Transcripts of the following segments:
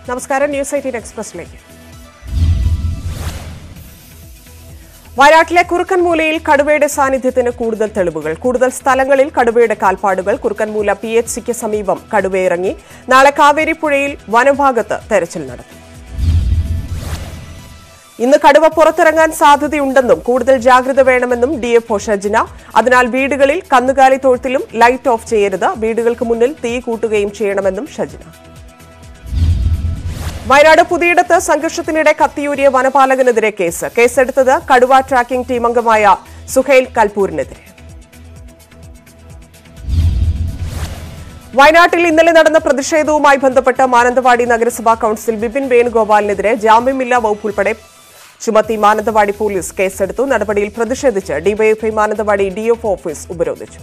നമസ്കാരം news eighteen എക്സ്പ്രസിലേക്ക് വയനാട്ടിലെ കുറുക്കൻമൂലയിൽ കടുവയുടെ സാന്നിധ്യത്തിന് കൂടുതൽ തെളിവുകൾ കൂടുതൽ സ്ഥലങ്ങളിൽ കടുവയുടെ കാൽപ്പാടുകൾ കുറുക്കൻമൂല പി എച്ച് സിക്ക് സമീപം കടുവയിറങ്ങി നാളെ കാവേരി പുഴയിൽ വനഭാഗത്ത് തെരച്ചിൽ നടത്തും ഇന്ന് കടുവ പുറത്തിറങ്ങാൻ സാധ്യതയുണ്ടെന്നും കൂടുതൽ ജാഗ്രത വേണമെന്നും ഡി എഫ് ഷജിന അതിനാൽ വീടുകളിൽ കന്നുകാലി തൊഴുത്തിലും ലൈറ്റ് ഓഫ് ചെയ്യരുത് വീടുകൾക്ക് മുന്നിൽ തീ കൂട്ടുകയും ചെയ്യണമെന്നും ഷജിന വയനാട് പുതിയിടത്ത് സംഘർഷത്തിനിടെ കത്തിയൂരിയ വനപാലകനെതിരെ കേസ് കേസെടുത്തത് കടുവ ട്രാക്കിംഗ് ടീം അംഗമായ സുഹൈൽ കൽപൂരിനെതിരെ വയനാട്ടിൽ ഇന്നലെ നടന്ന പ്രതിഷേധവുമായി ബന്ധപ്പെട്ട് മാനന്തവാടി നഗരസഭാ കൌൺസിൽ ബിപിൻ വേണുഗോപാലിനെതിരെ ജാമ്യമില്ലാ വകുപ്പ് ഉൾപ്പെടെ ചുമത്തി മാനന്തവാടി പോലീസ് കേസെടുത്തു നടപടിയിൽ പ്രതിഷേധിച്ച് ഡിവൈഎഫ്ഐ മാനന്തവാടി ഡിഎഫ് ഓഫീസ് ഉപരോധിച്ചു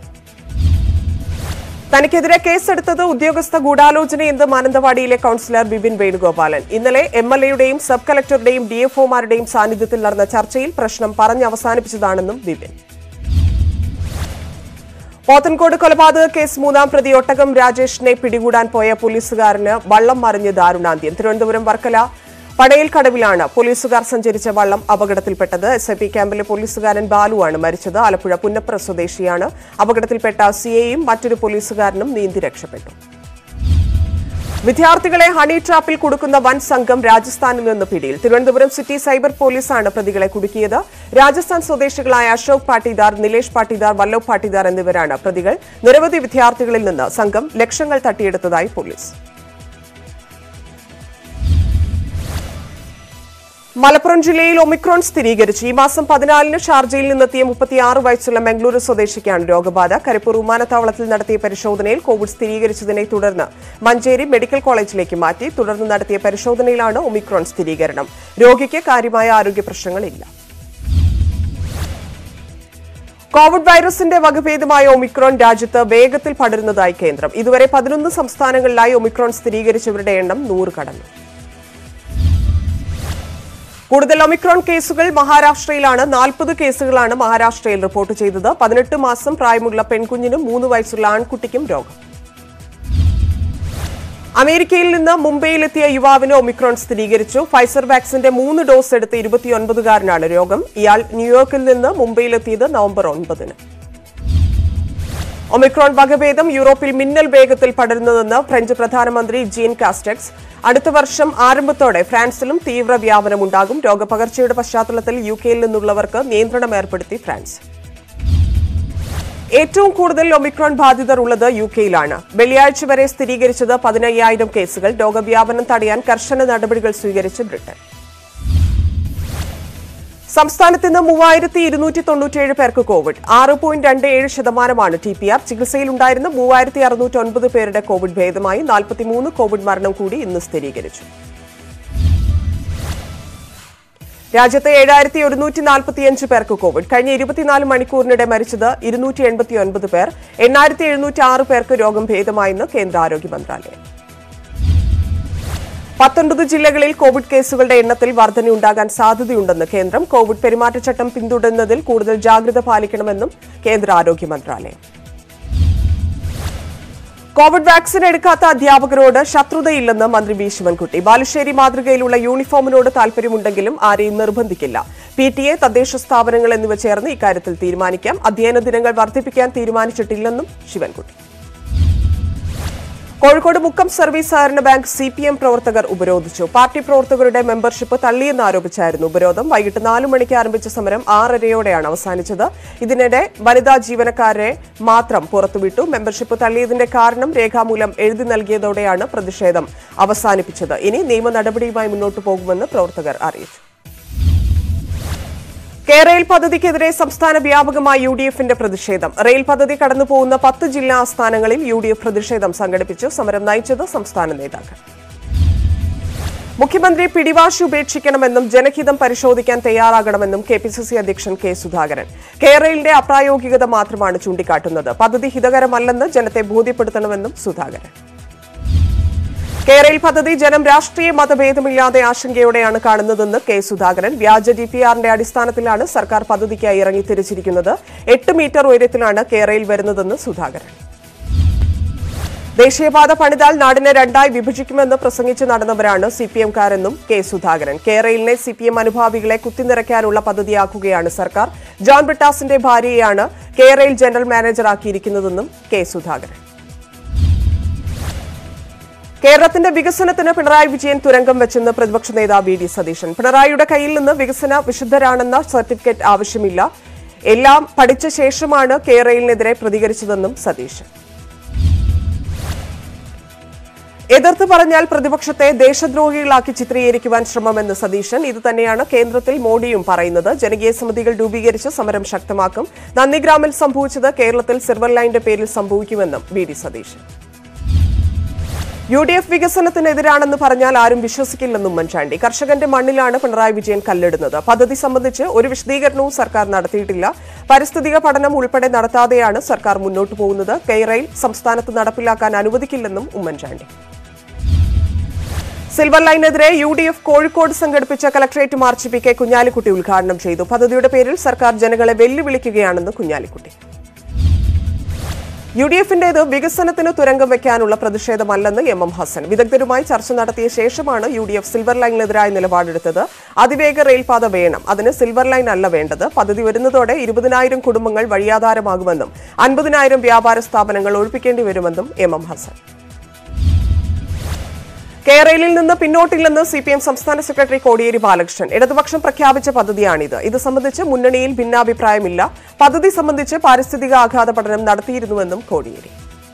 തനിക്കെതിരെ കേസെടുത്തത് ഉദ്യോഗസ്ഥ ഗൂഢാലോചനയെന്ന് മാനന്തവാടിയിലെ കൌൺസിലർ ബിപിൻ വേണുഗോപാലൻ ഇന്നലെ എം എൽ എയുടെയും സബ് കലക്ടറുടെയും ഡിഎഫ്ഒമാരുടെയും സാന്നിധ്യത്തിൽ നടന്ന ചർച്ചയിൽ പ്രശ്നം പറഞ്ഞ് അവസാനിപ്പിച്ചതാണെന്നും ബിപിൻ പോത്തൻകോട് കൊലപാതക കേസ് മൂന്നാം പ്രതി ഒട്ടകം രാജേഷിനെ പിടികൂടാൻ പോയ പോലീസുകാരന് വള്ളം മറിഞ്ഞ് ദാരുണാന്ത്യം തിരുവനന്തപുരം വർക്കല പടയിൽ കടവിലാണ് പോലീസുകാർ സഞ്ചരിച്ച വള്ളം അപകടത്തിൽപ്പെട്ടത് എസ് ഐ പി ക്യാമ്പിലെ പോലീസുകാരൻ ബാലുവാണ് മരിച്ചത് ആലപ്പുഴ പുന്നപ്ര സ്വദേശിയാണ് അപകടത്തിൽപ്പെട്ട സിയെയും മറ്റൊരു പോലീസുകാരനും നീന്തി രക്ഷപ്പെട്ടു വിദ്യാർത്ഥികളെ ഹണി ട്രാപ്പിൽ കുടുക്കുന്ന വൻ സംഘം രാജസ്ഥാനിൽ നിന്ന് പിടിയിൽ തിരുവനന്തപുരം സിറ്റി സൈബർ പോലീസാണ് പ്രതികളെ കുടുക്കിയത് രാജസ്ഥാൻ സ്വദേശികളായ അശോക് പാട്ടീദാർ നിലേഷ് പാട്ടീദാർ വല്ലഭ് പാട്ടീദാർ എന്നിവരാണ് പ്രതികൾ നിരവധി വിദ്യാർത്ഥികളിൽ നിന്ന് സംഘം ലക്ഷങ്ങൾ തട്ടിയെടുത്തതായി പോലീസ് മലപ്പുറം ജില്ലയിൽ ഒമിക്രോൺ സ്ഥിരീകരിച്ചു ഈ മാസം പതിനാലിന് ഷാർജയിൽ നിന്നെത്തിയ മുപ്പത്തിയാറ് വയസ്സുള്ള മംഗളൂരു സ്വദേശിക്കാണ് രോഗബാധ കരിപ്പൂർ വിമാനത്താവളത്തിൽ നടത്തിയ പരിശോധനയിൽ കോവിഡ് സ്ഥിരീകരിച്ചതിനെ തുടർന്ന് മഞ്ചേരി മെഡിക്കൽ കോളേജിലേക്ക് മാറ്റി തുടർന്ന് നടത്തിയ പരിശോധനയിലാണ് ഒമിക്രോൺ സ്ഥിരീകരണം രോഗിക്ക് കാര്യമായ ആരോഗ്യ പ്രശ്നങ്ങളില്ല കോവിഡ് വൈറസിന്റെ വകഭേദമായ ഒമിക്രോൺ രാജ്യത്ത് വേഗത്തിൽ പടരുന്നതായി കേന്ദ്രം ഇതുവരെ പതിനൊന്ന് സംസ്ഥാനങ്ങളിലായി ഒമിക്രോൺ സ്ഥിരീകരിച്ചവരുടെ എണ്ണം നൂറ് കടന്നു കൂടുതൽ ഒമിക്രോൺ കേസുകൾ മഹാരാഷ്ട്രയിലാണ് നാൽപ്പത് കേസുകളാണ് മഹാരാഷ്ട്രയിൽ റിപ്പോർട്ട് ചെയ്തത് പതിനെട്ട് മാസം പ്രായമുള്ള പെൺകുഞ്ഞിനും മൂന്ന് വയസ്സുള്ള ആൺകുട്ടിക്കും രോഗം അമേരിക്കയിൽ നിന്ന് മുംബൈയിലെത്തിയ യുവാവിന് ഒമിക്രോൺ സ്ഥിരീകരിച്ചു ഫൈസർ വാക്സിന്റെ മൂന്ന് ഡോസ് എടുത്ത ഇരുപത്തിയൊൻപതുകാരനാണ് രോഗം ഇയാൾ ന്യൂയോർക്കിൽ നിന്ന് മുംബൈയിലെത്തിയത് നവംബർ ഒൻപതിന് ഒമിക്രോൺ വകഭേദം യൂറോപ്പിൽ മിന്നൽ വേഗത്തിൽ പടരുന്നതെന്ന് ഫ്രഞ്ച് പ്രധാനമന്ത്രി ജീൻ കാസ്റ്റക്സ് അടുത്ത വർഷം ആരംഭത്തോടെ ഫ്രാൻസിലും തീവ്ര വ്യാപനമുണ്ടാകും രോഗപകർച്ചയുടെ പശ്ചാത്തലത്തിൽ യു കെയിൽ നിന്നുള്ളവർക്ക് നിയന്ത്രണം ഏർപ്പെടുത്തി ഫ്രാൻസ് ഏറ്റവും കൂടുതൽ ഒമിക്രോൺ ബാധിതർ ഉള്ളത് യു കെയിലാണ് വെള്ളിയാഴ്ച വരെ സ്ഥിരീകരിച്ചത് പതിനയ്യായിരം കേസുകൾ രോഗവ്യാപനം തടയാൻ കർശന നടപടികൾ സ്വീകരിച്ച് ബ്രിട്ടൻ സംസ്ഥാനത്ത് ഇന്ന് മൂവായിരത്തി ഇരുന്നൂറ്റി തൊണ്ണൂറ്റിയേഴ് പേർക്ക് കോവിഡ് ആറ് പോയിന്റ് രണ്ട് ഏഴ് ശതമാനമാണ് ടി പി ആർ ചികിത്സയിലുണ്ടായിരുന്ന മൂവായിരത്തി അറുന്നൂറ്റി ഒൻപത് പേരുടെ കോവിഡ് ഭേദമായി നാൽപ്പത്തിമൂന്ന് കോവിഡ് മരണം കൂടി ഇന്ന് സ്ഥിരീകരിച്ചു രാജ്യത്ത് ഏഴായിരത്തി ഒരുന്നൂറ്റി നാൽപ്പത്തിയഞ്ച് പേർക്ക് കോവിഡ് കഴിഞ്ഞ ഇരുപത്തിനാല് മണിക്കൂറിനിടെ മരിച്ചത് ഇരുന്നൂറ്റി എൺപത്തിയൊൻപത് പേർ എണ്ണായിരത്തി എഴുന്നൂറ്റി ആറ് പേർക്ക് രോഗം ഭേദമായെന്ന് കേന്ദ്ര ആരോഗ്യ മന്ത്രാലയം പത്തൊൻപത് ജില്ലകളിൽ കോവിഡ് കേസുകളുടെ എണ്ണത്തിൽ വർധനയുണ്ടാകാൻ സാധ്യതയുണ്ടെന്ന് കേന്ദ്രം കോവിഡ് പെരുമാറ്റച്ചട്ടം പിന്തുടരുന്നതിൽ കൂടുതൽ ജാഗ്രത പാലിക്കണമെന്നും കേന്ദ്ര ആരോഗ്യ മന്ത്രാലയം കോവിഡ് വാക്സിൻ എടുക്കാത്ത അധ്യാപകരോട് ശത്രുതയില്ലെന്ന് മന്ത്രി വി ശിവൻകുട്ടി ബാലുശ്ശേരി മാതൃകയിലുള്ള യൂണിഫോമിനോട് താൽപര്യമുണ്ടെങ്കിലും ആരെയും നിർബന്ധിക്കില്ല പി ടി എ തദ്ദേശ സ്ഥാപനങ്ങൾ എന്നിവ ചേർന്ന് ഇക്കാര്യത്തിൽ തീരുമാനിക്കാം അധ്യയന ദിനങ്ങൾ വർദ്ധിപ്പിക്കാൻ തീരുമാനിച്ചിട്ടില്ലെന്നും ശിവൻകുട്ടി കോഴിക്കോട് മുക്കം സർവീസ് സഹകരണ ബാങ്ക് സി പി എം പ്രവർത്തകർ ഉപരോധിച്ചു പാർട്ടി പ്രവർത്തകരുടെ മെമ്പർഷിപ്പ് തള്ളിയെന്ന് ആരോപിച്ചായിരുന്നു ഉപരോധം വൈകിട്ട് നാലു മണിക്ക് ആരംഭിച്ച സമരം ആറരയോടെയാണ് അവസാനിച്ചത് ഇതിനിടെ വനിതാ ജീവനക്കാരെ മാത്രം പുറത്തുവിട്ടു മെമ്പർഷിപ്പ് തള്ളിയതിന്റെ കാരണം രേഖാമൂലം എഴുതി നൽകിയതോടെയാണ് പ്രതിഷേധം അവസാനിപ്പിച്ചത് ഇനി നിയമ നടപടിയുമായി മുന്നോട്ടു പോകുമെന്ന് പ്രവർത്തകർ അറിയിച്ചു കേരയിൽ പദ്ധതിക്കെതിരെ സംസ്ഥാന വ്യാപകമായി യു ഡി എഫിന്റെ പ്രതിഷേധം റെയിൽ പദ്ധതി കടന്നുപോകുന്ന പത്ത് ജില്ലാ ആസ്ഥാനങ്ങളിൽ യു ഡി എഫ് പ്രതിഷേധം സംഘടിപ്പിച്ചു സമരം നയിച്ചത് സംസ്ഥാന നേതാക്കൾ മുഖ്യമന്ത്രി പിടിവാശി ഉപേക്ഷിക്കണമെന്നും ജനഹിതം പരിശോധിക്കാൻ തയ്യാറാകണമെന്നും കെ പി സി സി അധ്യക്ഷൻ കെ സുധാകരൻ കേരളിന്റെ അപ്രായോഗികത മാത്രമാണ് ചൂണ്ടിക്കാട്ടുന്നത് പദ്ധതി ഹിതകരമല്ലെന്ന് ജനത്തെ ബോധ്യപ്പെടുത്തണമെന്നും സുധാകരൻ കേരയിൽ പദ്ധതി ജനം രാഷ്ട്രീയ മതഭേദമില്ലാതെ ആശങ്കയോടെയാണ് കാണുന്നതെന്ന് കെ സുധാകരൻ വ്യാജ ഡി പി ആറിന്റെ അടിസ്ഥാനത്തിലാണ് സർക്കാർ പദ്ധതിക്കായി ഇറങ്ങി തിരിച്ചിരിക്കുന്നത് എട്ട് മീറ്റർ ഉയരത്തിലാണ് കേരയിൽ വരുന്നതെന്ന് സുധാകരൻ ദേശീയപാത പണിതാൽ നാടിനെ രണ്ടായി വിഭജിക്കുമെന്ന് പ്രസംഗിച്ച് നടന്നവരാണ് സി പി എംകാരെന്നും കെ സുധാകരൻ കേരളിനെ സി പി എം അനുഭാവികളെ കുത്തിനിറയ്ക്കാനുള്ള പദ്ധതിയാക്കുകയാണ് സർക്കാർ ജോൺ ബ്രിട്ടാസിന്റെ ഭാര്യയെയാണ് കേരയിൽ ജനറൽ മാനേജറാക്കിയിരിക്കുന്നതെന്നും കെ സുധാകരൻ കേരളത്തിന്റെ വികസനത്തിന് പിണറായി വിജയൻ തുരങ്കം വെച്ചെന്ന് പ്രതിപക്ഷ നേതാവ് വി ഡി സതീശൻ പിണറായിയുടെ കയ്യിൽ നിന്ന് വികസന വിശുദ്ധരാണെന്ന സർട്ടിഫിക്കറ്റ് ആവശ്യമില്ല എല്ലാം പഠിച്ച ശേഷമാണ് കേരളിനെതിരെ പ്രതികരിച്ചതെന്നും സതീശൻ എതിർത്ത് പറഞ്ഞാൽ പ്രതിപക്ഷത്തെ ദേശദ്രോഹികളാക്കി ചിത്രീകരിക്കുവാൻ ശ്രമമെന്ന് സതീശൻ ഇത് തന്നെയാണ് കേന്ദ്രത്തിൽ മോഡിയും പറയുന്നത് ജനകീയ സമിതികൾ രൂപീകരിച്ച് സമരം ശക്തമാക്കും നന്ദിഗ്രാമിൽ സംഭവിച്ചത് കേരളത്തിൽ സിൽവർ ലൈനിന്റെ പേരിൽ സംഭവിക്കുമെന്നും V D Satheesan U D F വികസനത്തിനെതിരാണെന്ന് പറഞ്ഞാൽ ആരും വിശ്വസിക്കില്ലെന്നും ഉമ്മൻചാണ്ടി കർഷകന്റെ മണ്ണിലാണ് പിണറായി വിജയൻ കല്ലെടുന്നത് പദ്ധതി സംബന്ധിച്ച് ഒരു വിശദീകരണവും സർക്കാർ നടത്തിയിട്ടില്ല പാരിസ്ഥിതിക പഠനം ഉൾപ്പെടെ നടത്താതെയാണ് സർക്കാർ മുന്നോട്ടു പോകുന്നത് കെയറയിൽ സംസ്ഥാനത്ത് നടപ്പിലാക്കാൻ അനുവദിക്കില്ലെന്നും ഉമ്മൻചാണ്ടി സിൽവർ ലൈനെതിരെ യു ഡി എഫ് കോഴിക്കോട് സംഘടിപ്പിച്ച collectorate march P K Kunhalikutty ഉദ്ഘാടനം ചെയ്തു പദ്ധതിയുടെ പേരിൽ സർക്കാർ ജനങ്ങളെ വെല്ലുവിളിക്കുകയാണെന്ന് കുഞ്ഞാലിക്കുട്ടി യു ഡി എഫിന്റേത് വികസനത്തിന് തുരങ്കം വെക്കാനുള്ള പ്രതിഷേധമല്ലെന്ന് എം എം ഹസൻ വിദഗ്ധരുമായി ചർച്ച നടത്തിയ ശേഷമാണ് യു ഡി എഫ് സിൽവർ ലൈനിനെതിരായ നിലപാടെടുത്തത് അതിവേഗ റെയിൽപാത വേണം അതിന് സിൽവർ ലൈൻ അല്ല വേണ്ടത് പദ്ധതി വരുന്നതോടെ ഇരുപതിനായിരം കുടുംബങ്ങൾ വഴിയാധാരമാകുമെന്നും അൻപതിനായിരം വ്യാപാര സ്ഥാപനങ്ങൾ ഒഴിപ്പിക്കേണ്ടി വരുമെന്നും എം എം ഹസൻ കേരളയിൽ നിന്ന് പിന്നോട്ടില്ലെന്ന് സി പി എം സംസ്ഥാന സെക്രട്ടറി കോടിയേരി ബാലകൃഷ്ണൻ ഇടതുപക്ഷം പ്രഖ്യാപിച്ച പദ്ധതിയാണിത് ഇത് സംബന്ധിച്ച് മുന്നണിയിൽ ഭിന്നാഭിപ്രായമില്ല പദ്ധതി സംബന്ധിച്ച് പാരിസ്ഥിതിക ആഘാത പഠനം നടത്തിയിരുന്നുവെന്നും കോടിയേരി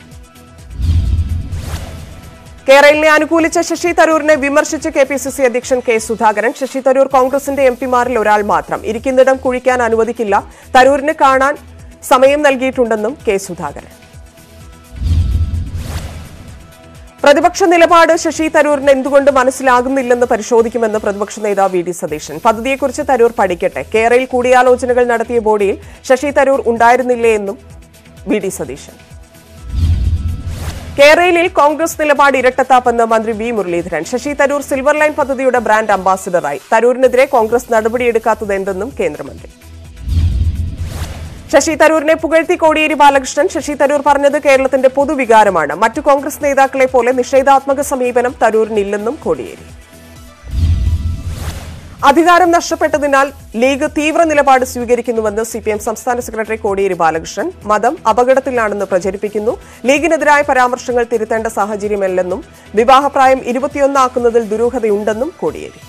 കേരളിനെ അനുകൂലിച്ച ശശി തരൂരിനെ വിമർശിച്ച് കെ പി സി സി അധ്യക്ഷൻ കെ സുധാകരൻ ശശി തരൂർ കോൺഗ്രസിന്റെ എം പിമാരിൽ ഒരാൾ മാത്രം ഇരിക്കുന്നിടം കുഴിക്കാൻ അനുവദിക്കില്ല തരൂരിന് കാണാൻ സമയം നൽകിയിട്ടുണ്ടെന്നും കെ സുധാകരൻ പ്രതിപക്ഷ നിലപാട് ശശി തരൂരിന് എന്തുകൊണ്ട് മനസ്സിലാകുന്നില്ലെന്ന് പരിശോധിക്കുമെന്ന് പ്രതിപക്ഷ നേതാവ് വി ഡി സതീശൻ പദ്ധതിയെക്കുറിച്ച് തരൂർ പഠിക്കട്ടെ കേരളയിൽ കൂടിയാലോചനകൾ നടത്തിയ ബോഡിയിൽ ശശി തരൂർ ഉണ്ടായിരുന്നില്ലേ എന്നും വി ഡി സതീശൻ കേരളയിൽ കോൺഗ്രസ് നിലപാട് ഇരട്ടത്താപ്പെന്ന് മന്ത്രി V Muraleedharan Shashi Tharoor silver line പദ്ധതിയുടെ ബ്രാൻഡ് അംബാസിഡറായി തരൂരിനെതിരെ കോൺഗ്രസ് നടപടിയെടുക്കാത്തത് എന്തെന്നും കേന്ദ്രമന്ത്രി ശശി തരൂരിനെ പുകഴ്ത്തി കോടിയേരി ബാലകൃഷ്ണൻ ശശി തരൂർ പറഞ്ഞത് കേരളത്തിന്റെ പൊതുവികാരമാണ് മറ്റു കോൺഗ്രസ് നേതാക്കളെ പോലെ നിഷേധാത്മക സമീപനം തരൂരിനില്ലെന്നും കോടിയേരി അധികാരം നഷ്ടപ്പെട്ടതിനാൽ ലീഗ് തീവ്ര നിലപാട് സ്വീകരിക്കുന്നുവെന്ന് സി പി എം സംസ്ഥാന സെക്രട്ടറി കോടിയേരി ബാലകൃഷ്ണൻ മതം അപകടത്തിലാണെന്ന് പ്രചരിപ്പിക്കുന്നു ലീഗിനെതിരായ പരാമർശങ്ങൾ തിരുത്തേണ്ട സാഹചര്യമല്ലെന്നും വിവാഹപ്രായം ഇരുപത്തിയൊന്നാക്കുന്നതിൽ ദുരൂഹതയുണ്ടെന്നും കോടിയേരി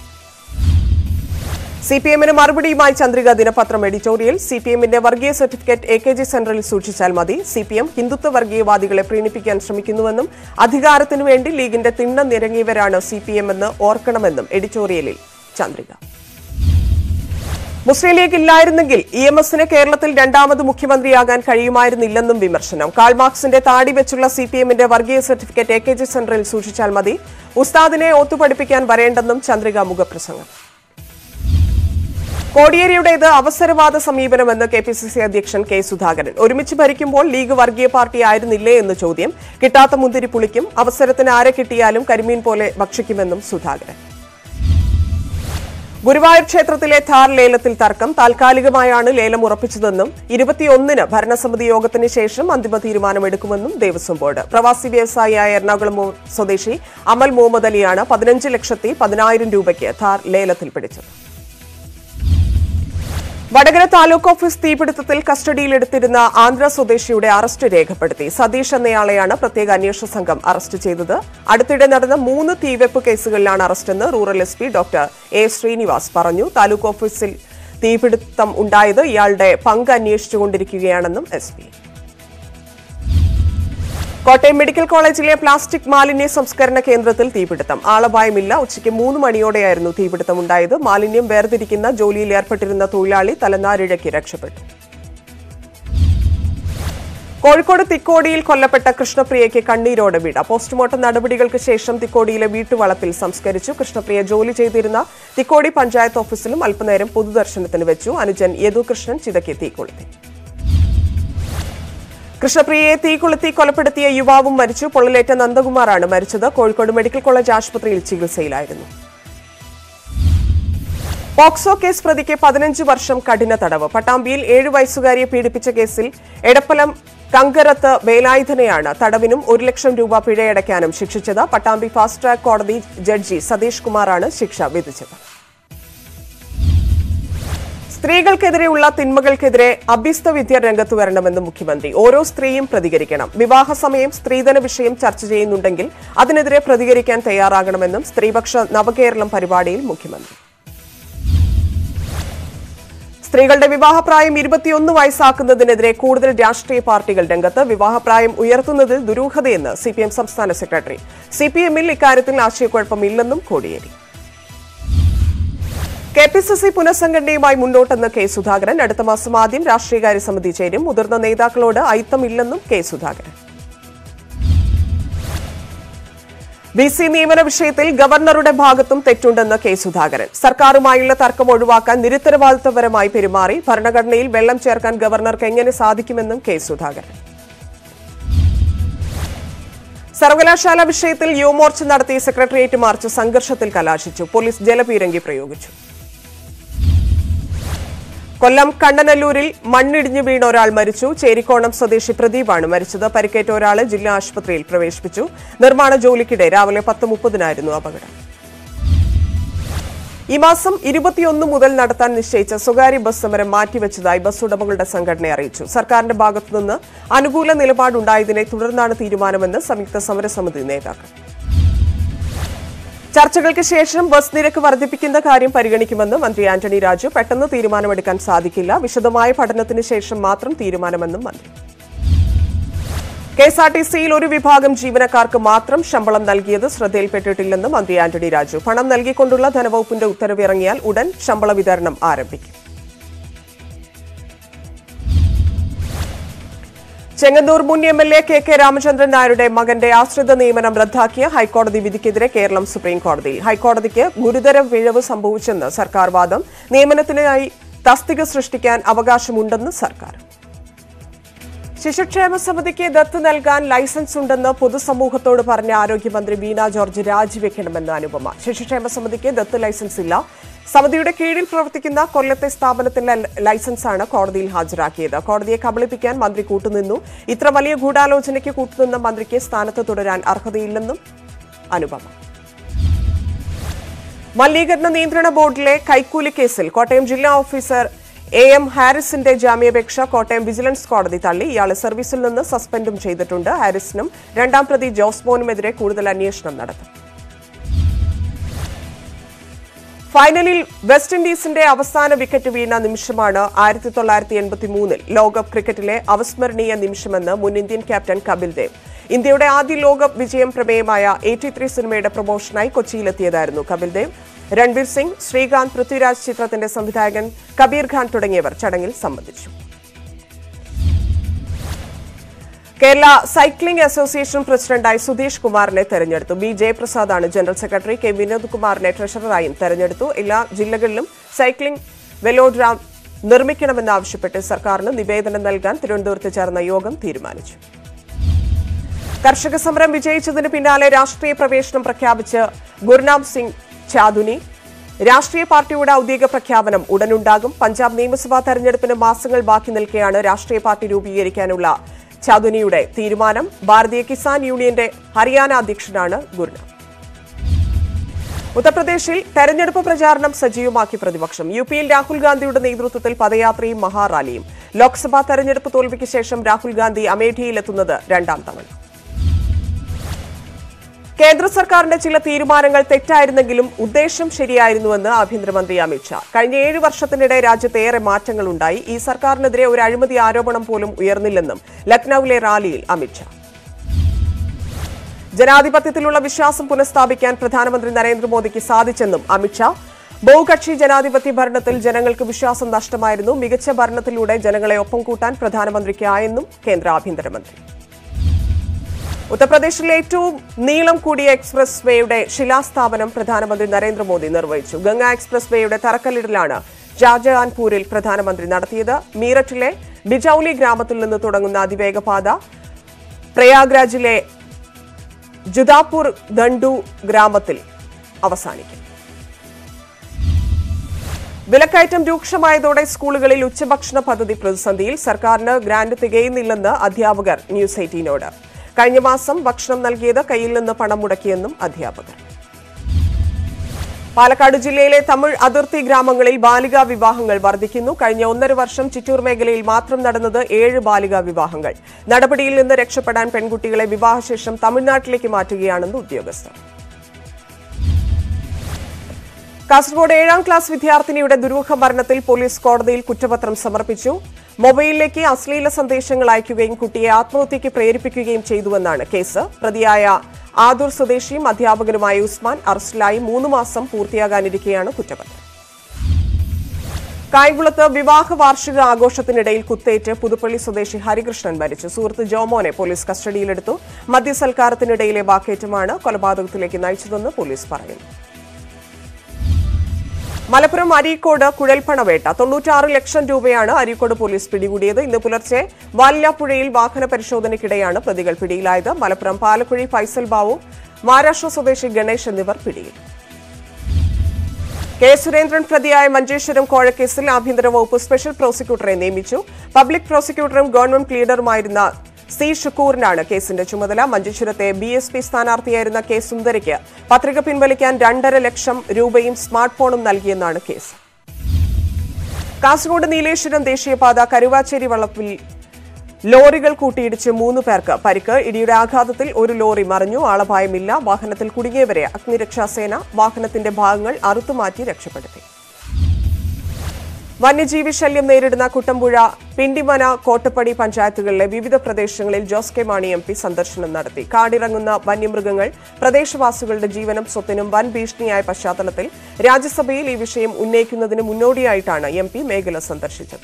സി പി എമ്മിന് മറുപടിയുമായി ചന്ദ്രിക ദിനപത്രം എഡിറ്റോറിയൽ സി പി എമ്മിന്റെ വർഗീയ സർട്ടിഫിക്കറ്റ് എ കെ ജി സെന്ററിൽ സൂക്ഷിച്ചാൽ മതി സി പി എം ഹിന്ദുത്വ വർഗീയവാദികളെ പ്രീണിപ്പിക്കാൻ ശ്രമിക്കുന്നുവെന്നും അധികാരത്തിനു വേണ്ടി ലീഗിന്റെ തിണ്ണം നിരങ്ങിയവരാണ് സി പി എം എന്ന് ഓർക്കണമെന്നും എഡിറ്റോറിയലിൽ ചന്ദ്രിക മുസ്ലിം ലീഗ് ഇല്ലായിരുന്നെങ്കിൽ ഇ എം എസിന് കേരളത്തിൽ രണ്ടാമത് മുഖ്യമന്ത്രിയാകാൻ കഴിയുമായിരുന്നില്ലെന്നും വിമർശനം കാൾമാർക്സിന്റെ താടി വെച്ചുള്ള സി പി എമ്മിന്റെ വർഗീയ സർട്ടിഫിക്കറ്റ് എ കെ ജി സെന്ററിൽ സൂക്ഷിച്ചാൽ മതി ഉസ്താദിനെ ഒത്തുപഠിപ്പിക്കാൻ വരേണ്ടെന്നും ചന്ദ്രിക മുഖപ്രസംഗം കോടിയേരിയുടേത് അവസരവാദ സമീപനമെന്ന് കെ പി സി സി അധ്യക്ഷൻ കെ സുധാകരൻ ഒരുമിച്ച് ഭരിക്കുമ്പോൾ ലീഗ് വർഗീയ പാർട്ടി ആയിരുന്നില്ലേ എന്ന് ചോദ്യം കിട്ടാത്ത മുന്തിരി പുളിക്കും അവസരത്തിന് ആരെ കിട്ടിയാലും കരിമീൻ പോലെ ഭക്ഷിക്കുമെന്നും സുധാകരൻ ഗുരുവായൂർ ക്ഷേത്രത്തിലെ ഥാർ ലേലത്തിൽ തർക്കം താൽക്കാലികമായാണ് ലേലം ഉറപ്പിച്ചതെന്നും ഇരുപത്തിയൊന്നിന് ഭരണസമിതി യോഗത്തിന് ശേഷം അന്തിമ തീരുമാനമെടുക്കുമെന്നും ദേവസ്വം ബോർഡ് പ്രവാസി വ്യവസായിയായ എറണാകുളം മു- സ്വദേശി അമൽ മുഹമ്മദ് അലിയാണ് പതിനഞ്ച് ലക്ഷത്തി പതിനായിരം രൂപയ്ക്ക് ഥാർ ലേലത്തിൽ പിടിച്ചത് വടകര താലൂക്ക് ഓഫീസ് തീപിടുത്തത്തിൽ കസ്റ്റഡിയിലെടുത്തിരുന്ന ആന്ധ്ര സ്വദേശിയുടെ അറസ്റ്റ് രേഖപ്പെടുത്തി സതീഷ് എന്നയാളെയാണ് പ്രത്യേക അന്വേഷണ സംഘം അറസ്റ്റ് ചെയ്തത് അടുത്തിടെ നടന്ന മൂന്ന് തീവെപ്പ് കേസുകളിലാണ് അറസ്റ്റെന്ന് rural S P doctor A Srinivas പറഞ്ഞു താലൂക്ക് ഓഫീസിൽ തീപിടുത്തം ഉണ്ടായത് ഇയാളുടെ പങ്ക് അന്വേഷിച്ചുകൊണ്ടിരിക്കുകയാണെന്നും എസ് പി കോട്ടയം മെഡിക്കൽ കോളേജിലെ പ്ലാസ്റ്റിക് മാലിന്യ സംസ്കരണ കേന്ദ്രത്തിൽ തീപിടുത്തം ആളപായമില്ല ഉച്ചയ്ക്ക് മൂന്ന് മണിയോടെയായിരുന്നു തീപിടുത്തം ഉണ്ടായത് മാലിന്യം വേർതിരിക്കുന്ന ജോലിയിൽ ഏർപ്പെട്ടിരുന്ന തൊഴിലാളി തലനാരിഴയ്ക്ക് രക്ഷപ്പെട്ടു കോഴിക്കോട് തിക്കോടിയിൽ കൊല്ലപ്പെട്ട കൃഷ്ണപ്രിയയ്ക്ക് കണ്ണീരോടെ വീട് പോസ്റ്റ്മോർട്ടം നടപടികൾക്ക് ശേഷം തിക്കോടിയിലെ വീട്ടുവളപ്പിൽ സംസ്കരിച്ചു കൃഷ്ണപ്രിയ ജോലി ചെയ്തിരുന്ന തിക്കോടി പഞ്ചായത്ത് ഓഫീസിലും അല്പനേരം പൊതുദർശനത്തിന് വെച്ചു അനുജൻ യദുകൃഷ്ണൻ ചിതയ്ക്ക് തീ കൊളുത്തി കൃഷ്ണപ്രിയയെ തീ കൊളുത്തി കൊലപ്പെടുത്തിയ യുവാവും മരിച്ചു പൊള്ളലേറ്റ നന്ദകുമാറാണ് മരിച്ചത് കോഴിക്കോട് മെഡിക്കൽ കോളേജ് ആശുപത്രിയിൽ ചികിത്സയിലായിരുന്നു പോക്സോ കേസ് പ്രതിക്ക് പതിനഞ്ച് വർഷം കഠിന തടവ് പട്ടാമ്പിയിൽ ഏഴ് വയസ്സുകാരിയെ പീഡിപ്പിച്ച കേസിൽ എടപ്പലം കങ്കരത്ത് വേലായുധനെയാണ് തടവിനും ഒരു ലക്ഷം രൂപ പിഴയടയ്ക്കാനും ശിക്ഷിച്ചത് പട്ടാമ്പി ഫാസ്റ്റ് ട്രാക്ക് കോടതി ജഡ്ജി സതീഷ് കുമാറാണ് ശിക്ഷ വിധിച്ചത് സ്ത്രീകൾക്കെതിരെയുള്ള തിന്മകൾക്കെതിരെ അഭ്യസ്ത വിദ്യ രംഗത്ത് വരണമെന്ന് മുഖ്യമന്ത്രി ഓരോ സ്ത്രീയും പ്രതികരിക്കണം വിവാഹ സമയം സ്ത്രീധന വിഷയം ചർച്ച ചെയ്യുന്നുണ്ടെങ്കിൽ അതിനെതിരെ പ്രതികരിക്കാൻ തയ്യാറാകണമെന്നും സ്ത്രീപക്ഷ നവകേരളം പരിപാടിയിൽ മുഖ്യമന്ത്രി സ്ത്രീകളുടെ വിവാഹപ്രായം ഇരുപത്തിയൊന്ന് വയസ്സാക്കുന്നതിനെതിരെ കൂടുതൽ രാഷ്ട്രീയ പാർട്ടികൾ രംഗത്ത് വിവാഹപ്രായം ഉയർത്തുന്നതിൽ ദുരൂഹതയെന്ന് സിപിഎം സംസ്ഥാന സെക്രട്ടറി സിപിഎമ്മിൽ ഇക്കാര്യത്തിൽ ആശയക്കുഴപ്പമില്ലെന്നും Kodiyeri K P C C പുനഃസംഘടനയുമായി മുന്നോട്ടെന്ന് കെ സുധാകരൻ അടുത്ത മാസം ആദ്യം രാഷ്ട്രീയകാര്യ സമിതി ചേരും മുതിർന്ന നേതാക്കളോട് അയിത്തമില്ലെന്നും കെ സുധാകരൻ ബി സി നിയമന വിഷയത്തിൽ ഗവർണറുടെ ഭാഗത്തും തെറ്റുണ്ടെന്ന് കെ സുധാകരൻ സർക്കാരുമായുള്ള തർക്കം ഒഴിവാക്കാൻ നിരുത്തരവാദിത്തപരമായി പെരുമാറി ഭരണഘടനയിൽ വെള്ളം ചേർക്കാൻ ഗവർണർക്ക് എങ്ങനെ സാധിക്കുമെന്നും കെ സുധാകരൻ സർവകലാശാല വിഷയത്തിൽ യുവമോർച്ച നടത്തിയ സെക്രട്ടേറിയറ്റ് മാർച്ച് സംഘർഷത്തിൽ കലാശിച്ചു പോലീസ് ജലപീരങ്കി പ്രയോഗിച്ചു കൊല്ലം കണ്ണനല്ലൂരിൽ മണ്ണിടിഞ്ഞു വീണ ഒരാൾ മരിച്ചു ചേരിക്കോണം സ്വദേശി പ്രദീപാണ് മരിച്ചത് പരിക്കേറ്റ ഒരാളെ ജില്ലാ ആശുപത്രിയിൽ പ്രവേശിപ്പിച്ചു നിർമ്മാണ ജോലിക്കിടെ രാവിലെ പത്ത് മുപ്പതിനായിരുന്നു അപകടം ഈ മാസം ഇരുപത്തിയൊന്ന് മുതൽ നടത്താൻ നിശ്ചയിച്ച സ്വകാര്യ ബസ് സമരം മാറ്റിവെച്ചതായി ബസ് ഉടമകളുടെ സംഘടന അറിയിച്ചു സർക്കാരിന്റെ ഭാഗത്തുനിന്ന് അനുകൂല നിലപാടുണ്ടായതിനെ തുടർന്നാണ് തീരുമാനമെന്ന് സംയുക്ത സമരസമിതി നേതാക്കൾ ചർച്ചകൾക്ക് ശേഷം ബസ് നിരക്ക് വർദ്ധിപ്പിക്കുന്ന കാര്യം പരിഗണിക്കുമെന്ന് മന്ത്രി ആന്റണി രാജു പെട്ടെന്ന് തീരുമാനമെടുക്കാൻ സാധിക്കില്ല വിശദമായ പഠനത്തിന് ശേഷം മാത്രം തീരുമാനമെന്നും മന്ത്രി കെ എസ് ആർ ടി സിയിൽ ഒരു വിഭാഗം ജീവനക്കാർക്ക് മാത്രം ശമ്പളം നൽകിയത് ശ്രദ്ധയിൽപ്പെട്ടിട്ടില്ലെന്ന് മന്ത്രി ആന്റണി രാജു പണം നൽകിക്കൊണ്ടുള്ള ധനവകുപ്പിന്റെ ഉത്തരവ് ഇറങ്ങിയാൽ ഉടൻ ശമ്പള വിതരണം ആരംഭിക്കും ചെങ്ങന്നൂർ മുൻ M L A K K Ramachandran നായരുടെ മകന്റെ ആശ്രിത നിയമനം റദ്ദാക്കിയ ഹൈക്കോടതി വിധിക്കെതിരെ കേരളം സുപ്രീം കോടതിയിൽ ഹൈക്കോടതിക്ക് ഗുരുതര പിഴവ് സംഭവിച്ചെന്ന് സർക്കാർ വാദം നിയമനത്തിനായി തസ്തിക സൃഷ്ടിക്കാൻ അവകാശമുണ്ടെന്ന് സർക്കാർ ശിശുക്ഷേമ സമിതിക്ക് ദത്ത് നൽകാൻ ലൈസൻസ് ഉണ്ടെന്ന് പൊതുസമൂഹത്തോട് പറഞ്ഞ ആരോഗ്യമന്ത്രി വീണ ജോർജ് രാജിവെക്കണമെന്ന് അനുപമ ശിശുക്ഷേമ സമിതിക്ക് ദത്ത് ലൈസൻസ് ഇല്ല സമിതിയുടെ കീഴിൽ പ്രവർത്തിക്കുന്ന കൊല്ലത്തെ സ്ഥാപനത്തിന്റെ ലൈസൻസാണ് കോടതിയിൽ ഹാജരാക്കിയത് കോടതിയെ കബളിപ്പിക്കാൻ മന്ത്രി കൂട്ടുനിന്നു ഇത്ര വലിയ ഗൂഢാലോചനയ്ക്ക് കൂട്ടുനിന്ന മന്ത്രിക്ക് സ്ഥാനത്ത് തുടരാൻ അർഹതയില്ലെന്നും അനുപമ മലിനീകരണ നിയന്ത്രണ ബോർഡിലെ കൈക്കൂലി കേസിൽ കോട്ടയം ജില്ലാ ഓഫീസർ എ എം ഹാരിസിന്റെ ജാമ്യാപേക്ഷ കോട്ടയം വിജിലൻസ് കോടതി തള്ളി ഇയാളെ സർവീസിൽ നിന്ന് സസ്പെൻഡും ചെയ്തിട്ടുണ്ട് ഹാരിസിനും രണ്ടാം പ്രതി ജോസ്മോനുമെതിരെ കൂടുതൽ അന്വേഷണം നടത്തും ഫൈനലിൽ വെസ്റ്റ് ഇൻഡീസിന്റെ അവസാന വിക്കറ്റ് വീണ നിമിഷമാണ് ആയിരത്തി തൊള്ളായിരത്തി എൺപത്തി മൂന്നിൽ ലോകകപ്പ് ക്രിക്കറ്റിലെ അവസ്മരണീയ നിമിഷമെന്ന് മുൻ ഇന്ത്യൻ ക്യാപ്റ്റൻ കപിൽ ദേവ് ഇന്ത്യയുടെ ആദ്യ ലോകകപ്പ് വിജയം പ്രമേയമായ എയ്റ്റി ത്രീ സിനിമയുടെ പ്രൊമോഷനായി കൊച്ചിയിലെത്തിയതായിരുന്നു കപിൽ ദേവ് രൺവീർ സിംഗ് ശ്രീകാന്ത് പൃഥ്വിരാജ് ചിത്രത്തിന്റെ സംവിധായകൻ കബീർ ഖാൻ തുടങ്ങിയവർ ചടങ്ങിൽ സംബന്ധിച്ചു കേരള സൈക്ലിംഗ് അസോസിയേഷൻ പ്രസിഡന്റായി സുധീഷ് കുമാറിനെ തെരഞ്ഞെടുത്തു ബി ജയപ്രസാദാണ് ജനറൽ സെക്രട്ടറി കെ വിനോദ് കുമാറിനെ ട്രഷററായും തെരഞ്ഞെടുത്തു എല്ലാ ജില്ലകളിലും സൈക്ലിംഗ് വെലോഡ്രാം നിർമ്മിക്കണമെന്നാവശ്യപ്പെട്ട് സർക്കാരിന് നിവേദനം നൽകാൻ തിരുവനന്തപുരത്ത് ചേർന്ന യോഗം തീരുമാനിച്ചു കർഷക സമരം വിജയിച്ചതിന് പിന്നാലെ രാഷ്ട്രീയ പ്രവേശനം പ്രഖ്യാപിച്ച് ഗുർനാം സിംഗ് ചാദുനി രാഷ്ട്രീയ പാർട്ടിയുടെ ഔദ്യോഗിക പ്രഖ്യാപനം ഉടനുണ്ടാകും പഞ്ചാബ് നിയമസഭാ തെരഞ്ഞെടുപ്പിന് മാസങ്ങൾ ബാക്കി നിൽക്കെയാണ് രാഷ്ട്രീയ പാർട്ടി രൂപീകരിക്കാനുള്ള ചാദുനിയുടെ തീരുമാനം ഭാരതീയ കിസാൻ യൂണിയന്റെ ഹരിയാന അധ്യക്ഷനാണ് ഗുർനാം ഉത്തർപ്രദേശിൽ തെരഞ്ഞെടുപ്പ് പ്രചാരണം സജീവമാക്കി പ്രതിപക്ഷം യു പിയിൽ രാഹുൽ ഗാന്ധിയുടെ നേതൃത്വത്തിൽ പദയാത്രയും മഹാറാലിയും ലോക്സഭാ തെരഞ്ഞെടുപ്പ് തോൽവിക്ക് ശേഷം രാഹുൽ ഗാന്ധി അമേഠിയിലെത്തുന്നത് രണ്ടാം തവണ കേന്ദ്ര സർക്കാരിന്റെ ചില തീരുമാനങ്ങൾ തെറ്റായിരുന്നെങ്കിലും ഉദ്ദേശം ശരിയായിരുന്നുവെന്ന് ആഭ്യന്തരമന്ത്രി അമിത്ഷാ കഴിഞ്ഞ ഏഴ് വർഷത്തിനിടെ രാജ്യത്ത് ഏറെ മാറ്റങ്ങളുണ്ടായി ഈ സർക്കാരിനെതിരെ ഒരു അഴിമതി ആരോപണം പോലും ഉയർന്നില്ലെന്നും ലക്നൌവിലെ റാലിയിൽ അമിത്ഷാ ജനാധിപത്യത്തിലുള്ള വിശ്വാസം പുനഃസ്ഥാപിക്കാൻ പ്രധാനമന്ത്രി നരേന്ദ്രമോദിക്ക് സാധിച്ചെന്നും അമിത്ഷാ ബഹുകക്ഷി ജനാധിപത്യ ഭരണത്തിൽ ജനങ്ങൾക്ക് വിശ്വാസം നഷ്ടമായിരുന്നു മികച്ച ഭരണത്തിലൂടെ ജനങ്ങളെ ഒപ്പം കൂട്ടാൻ പ്രധാനമന്ത്രിക്കായെന്നും കേന്ദ്ര ആഭ്യന്തരമന്ത്രി ഉത്തർപ്രദേശിലെ ഏറ്റവും നീളം കൂടിയ എക്സ്പ്രസ് വേയുടെ ശിലാസ്ഥാപനം പ്രധാനമന്ത്രി നരേന്ദ്രമോദി നിർവഹിച്ചു ഗംഗ എക്സ്പ്രസ് വേയുടെ തറക്കല്ലിടലാണ് ഷാജഹാൻപൂരിൽ പ്രധാനമന്ത്രി നടത്തിയത് മീററ്റിലെ ബിജൌലി ഗ്രാമത്തിൽ നിന്ന് തുടങ്ങുന്ന അതിവേഗ പാത പ്രയാഗ്രാജിലെ ജുദാപൂർ ദണ്ഡു ഗ്രാമത്തിൽ അവസാനിക്കും വിലക്കയറ്റം രൂക്ഷമായതോടെ സ്കൂളുകളിൽ ഉച്ചഭക്ഷണ പദ്ധതി പ്രതിസന്ധിയിൽ സർക്കാരിന് ഗ്രാന്റ് തികയുന്നില്ലെന്ന് അധ്യാപകർ ന്യൂസ് എയ്റ്റീനോട് കഴിഞ്ഞ മാസം ഭക്ഷണം നൽകിയത് കയ്യിൽ നിന്ന് പണം മുടക്കിയെന്നും അധ്യാപകർ പാലക്കാട് ജില്ലയിലെ തമിഴ് അതിർത്തി ഗ്രാമങ്ങളിൽ ബാലികാ വിവാഹങ്ങൾ വർദ്ധിക്കുന്നു കഴിഞ്ഞ ഒന്നര വർഷം ചിറ്റൂർ മേഖലയിൽ മാത്രം നടന്നത് ഏഴ് ബാലികാ വിവാഹങ്ങൾ നടപടിയിൽ നിന്ന് രക്ഷപ്പെടാൻ പെൺകുട്ടികളെ വിവാഹശേഷം തമിഴ്നാട്ടിലേക്ക് മാറ്റുകയാണെന്ന് ഉദ്യോഗസ്ഥർ കാസർഗോഡ് ഏഴാം ക്ലാസ് വിദ്യാർത്ഥിനിയുടെ ദുരൂഹ മരണത്തിൽ പോലീസ് കോടതിയിൽ കുറ്റപത്രം സമർപ്പിച്ചു മൊബൈലിലേക്ക് അശ്ലീല സന്ദേശങ്ങൾ അയക്കുകയും കുട്ടിയെ ആത്മഹത്യയ്ക്ക് പ്രേരിപ്പിക്കുകയും ചെയ്തുവെന്നാണ് കേസ് പ്രതിയായ ആദൂർ സ്വദേശിയും അധ്യാപകനുമായ ഉസ്മാൻ അറസ്റ്റിലായി മൂന്ന് മാസം പൂർത്തിയാകാനിരിക്കെയാണ് കുറ്റപത്രം കായംകുളത്ത് വിവാഹ വാർഷിക ആഘോഷത്തിനിടയിൽ കുത്തേറ്റ് പുതുപ്പള്ളി സ്വദേശി ഹരികൃഷ്ണൻ മരിച്ചു സുഹൃത്ത് ജോമോനെ പോലീസ് കസ്റ്റഡിയിലെടുത്തു മദ്യസൽക്കാരത്തിനിടയിലെ വാക്കേറ്റമാണ് കൊലപാതകത്തിലേക്ക് നയിച്ചതെന്ന് പോലീസ് പറയുന്നു മലപ്പുറം അരീക്കോട് കുഴൽപ്പണവേട്ട തൊണ്ണൂറ്റാറ് ലക്ഷം രൂപയാണ് അരീക്കോട് പോലീസ് പിടികൂടിയത് ഇന്ന് പുലർച്ചെ വാലിയാപ്പുഴയിൽ വാഹന പരിശോധനയ്ക്കിടെയാണ് പ്രതികൾ പിടിയിലായത് മലപ്പുറം പാലക്കുഴി ഫൈസൽ ബാവു മഹാരാഷ്ട്ര സ്വദേശി ഗണേഷ് എന്നിവർ പിടിയിൽ കെ സുരേന്ദ്രൻ പ്രതിയായ മഞ്ചേശ്വരം കോഴക്കേസിൽ ആഭ്യന്തര വകുപ്പ് സ്പെഷ്യൽ പ്രോസിക്യൂട്ടറെ നിയമിച്ചു പബ്ലിക് പ്രോസിക്യൂട്ടറും ഗവൺമെന്റ് ലീഡറുമായിരുന്ന സി ഷുക്കൂറിനാണ് കേസിന്റെ ചുമതല മഞ്ചേശ്വരത്തെ ബി എസ് പി സ്ഥാനാർത്ഥിയായിരുന്ന കെ സുന്ദരയ്ക്ക് പത്രിക പിൻവലിക്കാൻ രണ്ടര ലക്ഷം രൂപയും സ്മാർട്ട് ഫോണും നൽകിയെന്നാണ് കേസ് കാസർഗോഡ് നീലേശ്വരം ദേശീയപാത കരുവാച്ചേരി വള്ളപ്പിൽ ലോറികൾ കൂട്ടിയിടിച്ച് മൂന്ന് പേർക്ക് പരിക്ക് ഇടിയുടെ ആഘാതത്തിൽ ഒരു ലോറി മറിഞ്ഞു ആളപായമില്ല വാഹനത്തിൽ കുടുങ്ങിയവരെ അഗ്നിരക്ഷാസേന വാഹനത്തിന്റെ ഭാഗങ്ങൾ അറുത്തുമാറ്റി രക്ഷപ്പെടുത്തി വന്യജീവി ശല്യം നേരിടുന്ന കുട്ടമ്പുഴ പിണ്ടിമന കോട്ടപ്പടി പഞ്ചായത്തുകളിലെ വിവിധ പ്രദേശങ്ങളിൽ Jose K Mani M P സന്ദർശനം നടത്തി കാടിറങ്ങുന്ന വന്യമൃഗങ്ങൾ പ്രദേശവാസികളുടെ ജീവനും സ്വത്തിനും വൻ ഭീഷണിയായ പശ്ചാത്തലത്തിൽ രാജ്യസഭയിൽ ഈ വിഷയം ഉന്നയിക്കുന്നതിന് മുന്നോടിയായിട്ടാണ് എം പി മേഖല സന്ദർശിച്ചത്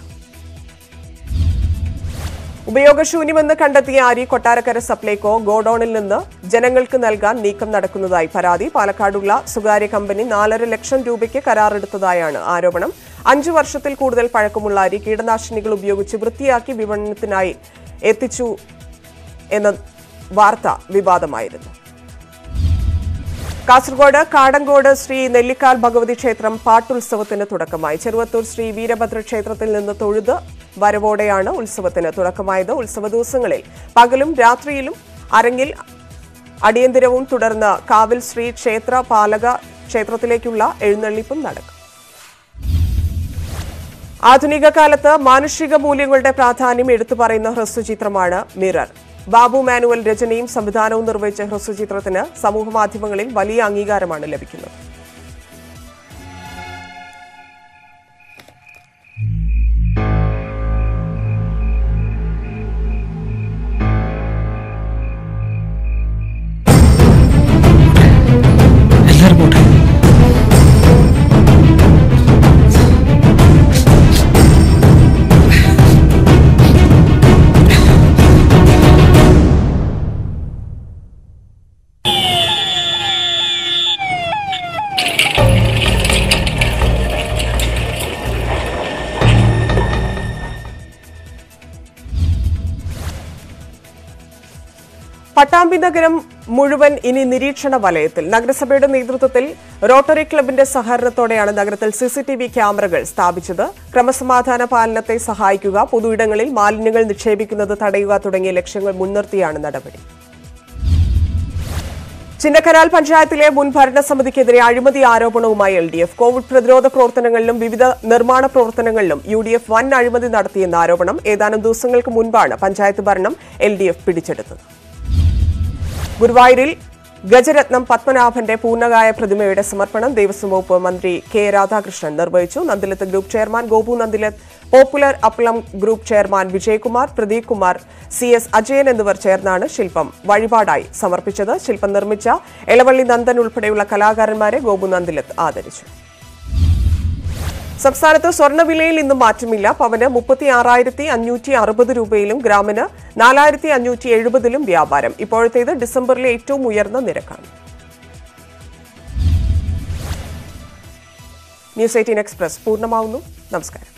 ഉപയോഗശൂന്യമെന്ന് കണ്ടെത്തിയ അരി കൊട്ടാരക്കര സപ്ലൈകോ ഗോഡൌണിൽ നിന്ന് ജനങ്ങൾക്ക് നൽകാൻ നീക്കം നടക്കുന്നതായി പരാതി പാലക്കാടുള്ള സ്വകാര്യ കമ്പനി നാലര ലക്ഷം രൂപയ്ക്ക് കരാറെടുത്തതായാണ് ആരോപണം അഞ്ചു വർഷത്തിൽ കൂടുതൽ പഴക്കമുള്ള അരി കീടനാശിനികൾ ഉപയോഗിച്ച് വൃത്തിയാക്കി വിപണനത്തിനായി എത്തിച്ചു എന്ന വാർത്ത വിവാദമായിരുന്നു കാസർഗോഡ് കാടങ്കോട് ശ്രീ നെല്ലിക്കാൽ ഭഗവതി ക്ഷേത്രം പാട്ടുത്സവത്തിന് തുടക്കമായി ചെറുവത്തൂർ ശ്രീ വീരഭദ്ര ക്ഷേത്രത്തിൽ നിന്ന് തൊഴുത് വരവോടെയാണ് ഉത്സവത്തിന് തുടക്കമായത് ഉത്സവ ദിവസങ്ങളിൽ പകലും രാത്രിയിലും അരങ്ങിൽ അടിയന്തിരവും തുടർന്ന് കാവിൽ ശ്രീ ക്ഷേത്ര പാലക ക്ഷേത്രത്തിലേക്കുള്ള എഴുന്നള്ളിപ്പും നടക്കും ആധുനിക കാലത്ത് മാനുഷിക മൂല്യങ്ങളുടെ പ്രാധാന്യം എടുത്തു പറയുന്ന ഹ്രസ്വചിത്രമാണ് മിറർ ബാബു മാനുവൽ രചനയും സംവിധാനവും നിർവഹിച്ച ഹ്രസ്വചിത്രത്തിന് സമൂഹമാധ്യമങ്ങളിൽ വലിയ അംഗീകാരമാണ് ലഭിക്കുന്നത് എല്ലാരും പോട്ടെ പട്ടാമ്പി നഗരം മുഴുവൻ ഇനി നിരീക്ഷണ വലയത്തിൽ നഗരസഭയുടെ നേതൃത്വത്തിൽ റോട്ടറി ക്ലബിന്റെ സഹകരണത്തോടെയാണ് നഗരത്തിൽ സിസിടിവി ക്യാമറകൾ സ്ഥാപിച്ചത് ക്രമസമാധാന പാലനത്തെ സഹായിക്കുക പൊതുയിടങ്ങളിൽ മാലിന്യങ്ങൾ നിക്ഷേപിക്കുന്നത് തടയുക തുടങ്ങിയ ലക്ഷ്യങ്ങൾ മുൻനിർത്തിയാണ് നടപടി ചിന്നക്കനാൽ പഞ്ചായത്തിലെ മുൻ ഭരണസമിതിക്കെതിരെ അഴിമതി ആരോപണവുമായി എൽ ഡി എഫ് കോവിഡ് പ്രതിരോധ പ്രവർത്തനങ്ങളിലും വിവിധ നിർമ്മാണ പ്രവർത്തനങ്ങളിലും യു ഡി എഫ് വൻ അഴിമതി നടത്തിയെന്ന ആരോപണം ഏതാനും ദിവസങ്ങൾക്ക് മുൻപാണ് പഞ്ചായത്ത് ഭരണം എൽ ഡി എഫ് പിടിച്ചെടുത്തത് ഗുരുവായൂരിൽ ഗജരത്നം പത്മനാഭന്റെ പൂർണ്ണകായ പ്രതിമയുടെ സമർപ്പണം ദേവസ്വം വകുപ്പ് മന്ത്രി കെ രാധാകൃഷ്ണൻ നിർവഹിച്ചു Nandilath group chairman Gopu Nandilath popular Appalam group chairman Vijayakumar Pradeep Kumar C S Ajayan എന്നിവർ ചേർന്നാണ് ശില്പം വഴിപാടായി സമർപ്പിച്ചത് ശില്പം നിർമ്മിച്ച എളവള്ളി നന്ദൻ ഉൾപ്പെടെയുള്ള കലാകാരന്മാരെ ഗോപു നന്ദിലത്ത് ആദരിച്ചു സംസ്ഥാനത്ത് സ്വർണ്ണവിലയിൽ ഇന്നും മാറ്റമില്ല പവന് മുപ്പത്തി ആറായിരത്തി അഞ്ഞൂറ്റി അറുപത് രൂപയിലും ഗ്രാമിന് നാലായിരത്തി അഞ്ഞൂറ്റി എഴുപതിലും വ്യാപാരം ഇപ്പോഴത്തേത് ഡിസംബറിലെ ഏറ്റവും ഉയർന്ന നിരക്കാണ് ന്യൂസ് എയ്റ്റീൻ എക്സ്പ്രസ് പൂർണ്ണമാവുന്നു നമസ്കാരം